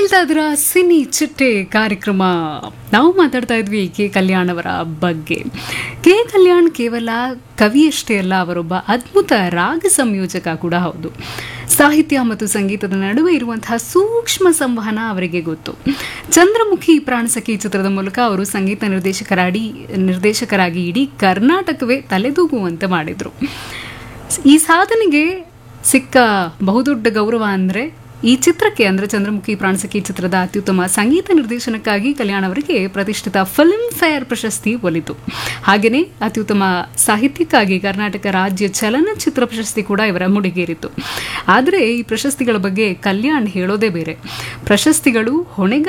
ಕೇಳ್ತಾ ಇದ್ರ ಸಿನಿ ಚಿಟ್ಟೆ ಕಾರ್ಯಕ್ರಮ ನಾವು ಮಾತಾಡ್ತಾ ಇದ್ವಿ ಕೆ ಕಲ್ಯಾಣ್ ಅವರ ಬಗ್ಗೆ ಕೆ ಕಲ್ಯಾಣ್ ಕೇವಲ ಕವಿಯಷ್ಟೇ ಅಲ್ಲ ಅವರೊಬ್ಬ ಅದ್ಭುತ ರಾಗ ಸಂಯೋಜಕ ಕೂಡ ಹೌದು ಸಾಹಿತ್ಯ ಮತ್ತು ಸಂಗೀತದ ನಡುವೆ ಇರುವಂತಹ ಸೂಕ್ಷ್ಮ ಸಂವಹನ ಅವರಿಗೆ ಗೊತ್ತು ಚಂದ್ರಮುಖಿ ಪ್ರಾಣಸಖಿ ಚಿತ್ರದ ಮೂಲಕ ಅವರು ಸಂಗೀತ ನಿರ್ದೇಶಕರಾಡಿ ನಿರ್ದೇಶಕರಾಗಿ ಇಡೀ ಕರ್ನಾಟಕವೇ ತಲೆದೂಗುವಂತೆ ಮಾಡಿದ್ರು ಈ ಸಾಧನೆಗೆ ಸಿಕ್ಕ ಬಹುದೊಡ್ಡ ಗೌರವ ಅಂದರೆ ಈ ಚಿತ್ರಕ್ಕೆ ಅಂದರೆ ಚಂದ್ರಮುಖಿ ಪ್ರಾಣಸಖಿ ಚಿತ್ರದ ಅತ್ಯುತ್ತಮ ಸಂಗೀತ ನಿರ್ದೇಶನಕ್ಕಾಗಿ ಕಲ್ಯಾಣ್ ಅವರಿಗೆ ಪ್ರತಿಷ್ಠಿತ ಫಿಲ್ಮ್ ಫೇರ್ ಪ್ರಶಸ್ತಿ ಒಲಿತು ಹಾಗೆಯೇ ಅತ್ಯುತ್ತಮ ಸಾಹಿತ್ಯಕ್ಕಾಗಿ ಕರ್ನಾಟಕ ರಾಜ್ಯ ಚಲನಚಿತ್ರ ಪ್ರಶಸ್ತಿ ಕೂಡ ಇವರ ಮುಡಿಗೇರಿತು ಆದರೆ ಈ ಪ್ರಶಸ್ತಿಗಳ ಬಗ್ಗೆ ಕಲ್ಯಾಣ್ ಹೇಳೋದೇ ಬೇರೆ ಪ್ರಶಸ್ತಿಗಳು ಹೊಣೆಗ